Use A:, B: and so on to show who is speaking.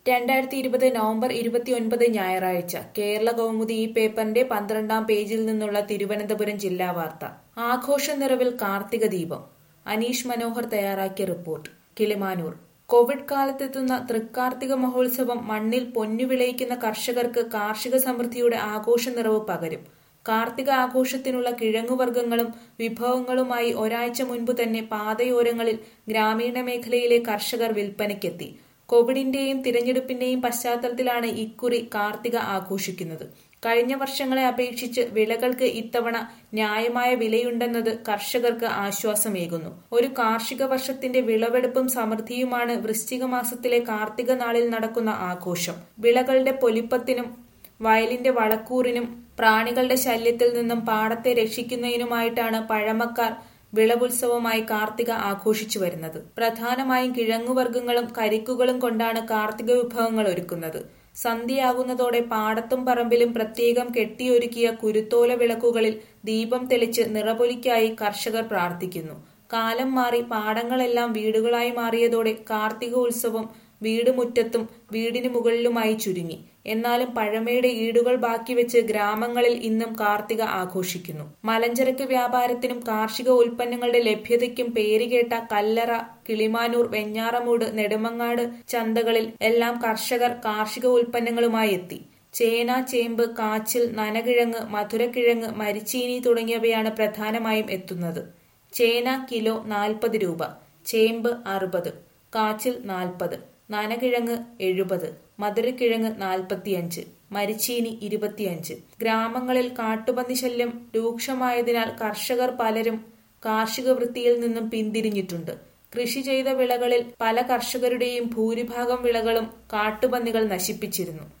A: രണ്ടായിരത്തി ഇരുപത് നവംബർ ഇരുപത്തിയൊൻപത് ഞായറാഴ്ച കേരള കൗമുദി ഈ പേപ്പറിന്റെ പന്ത്രണ്ടാം പേജിൽ നിന്നുള്ള തിരുവനന്തപുരം ജില്ലാ വാർത്ത ആഘോഷ നിറവിൽ കാർത്തിക ദീപം അനീഷ് മനോഹർ തയ്യാറാക്കിയ റിപ്പോർട്ട് കിളിമാനൂർ കോവിഡ് കാലത്തെത്തുന്ന തൃക്കാർത്തിക മഹോത്സവം മണ്ണിൽ പൊന്നു വിളയിക്കുന്ന കർഷകർക്ക് കാർഷിക സമൃദ്ധിയുടെ ആഘോഷ നിറവ് പകരും കാർത്തിക ആഘോഷത്തിനുള്ള കിഴങ്ങുവർഗ്ഗങ്ങളും വിഭവങ്ങളുമായി ഒരാഴ്ച മുൻപ് തന്നെ പാതയോരങ്ങളിൽ ഗ്രാമീണ മേഖലയിലെ കർഷകർ വിൽപ്പനയ്ക്കെത്തി കോവിഡിന്റെയും തിരഞ്ഞെടുപ്പിന്റെയും പശ്ചാത്തലത്തിലാണ് ഇക്കുറി കാർത്തിക ആഘോഷിക്കുന്നത് കഴിഞ്ഞ വർഷങ്ങളെ അപേക്ഷിച്ച് വിളകൾക്ക് ഇത്തവണ ന്യായമായ വിലയുണ്ടെന്നത് കർഷകർക്ക് ആശ്വാസമേകുന്നു ഒരു കാർഷിക വർഷത്തിന്റെ വിളവെടുപ്പും സമൃദ്ധിയുമാണ് വൃശ്ചിക മാസത്തിലെ കാർത്തിക നാളിൽ നടക്കുന്ന ആഘോഷം വിളകളുടെ പൊലിപ്പത്തിനും വയലിന്റെ വളക്കൂറിനും പ്രാണികളുടെ ശല്യത്തിൽ നിന്നും പാടത്തെ രക്ഷിക്കുന്നതിനുമായിട്ടാണ് പഴമക്കാർ വിളവുത്സവമായി കാർത്തിക ആഘോഷിച്ചു വരുന്നത് പ്രധാനമായും കിഴങ്ങുവർഗ്ഗങ്ങളും കരിക്കുകളും കൊണ്ടാണ് കാർത്തിക വിഭവങ്ങൾ ഒരുക്കുന്നത് സന്ധ്യയാകുന്നതോടെ പാടത്തും പറമ്പിലും പ്രത്യേകം കെട്ടിയൊരുക്കിയ കുരുത്തോല വിളക്കുകളിൽ ദീപം തെളിച്ച് നിറപൊലിക്കായി കർഷകർ പ്രാർത്ഥിക്കുന്നു കാലം മാറി പാടങ്ങളെല്ലാം വീടുകളായി മാറിയതോടെ കാർത്തിക ഉത്സവം വീടുമുറ്റത്തും വീടിനു മുകളിലുമായി ചുരുങ്ങി എന്നാലും പഴമയുടെ ഈടുകൾ ബാക്കി വെച്ച് ഗ്രാമങ്ങളിൽ ഇന്നും കാർത്തിക ആഘോഷിക്കുന്നു മലഞ്ചരക്ക് വ്യാപാരത്തിനും കാർഷിക ഉൽപ്പന്നങ്ങളുടെ ലഭ്യതയ്ക്കും പേരുകേട്ട കല്ലറ കിളിമാനൂർ വെഞ്ഞാറമൂട് നെടുമങ്ങാട് ചന്തകളിൽ എല്ലാം കർഷകർ കാർഷിക ഉൽപ്പന്നങ്ങളുമായി എത്തി ചേന ചേമ്പ് കാച്ചിൽ നനകിഴങ്ങ് മധുരക്കിഴങ്ങ് മരിച്ചീനി തുടങ്ങിയവയാണ് പ്രധാനമായും എത്തുന്നത് ചേന കിലോ നാൽപ്പത് രൂപ ചേമ്പ് അറുപത് കാച്ചിൽ നാൽപ്പത് നനകിഴങ്ങ് എഴുപത് മധുരക്കിഴങ്ങ് നാൽപ്പത്തിയഞ്ച് മരിച്ചീനി ഇരുപത്തിയഞ്ച് ഗ്രാമങ്ങളിൽ കാട്ടുപന്നി ശല്യം രൂക്ഷമായതിനാൽ കർഷകർ പലരും കാർഷിക വൃത്തിയിൽ നിന്നും പിന്തിരിഞ്ഞിട്ടുണ്ട് കൃഷി ചെയ്ത വിളകളിൽ പല കർഷകരുടെയും ഭൂരിഭാഗം വിളകളും കാട്ടുപന്നികൾ നശിപ്പിച്ചിരുന്നു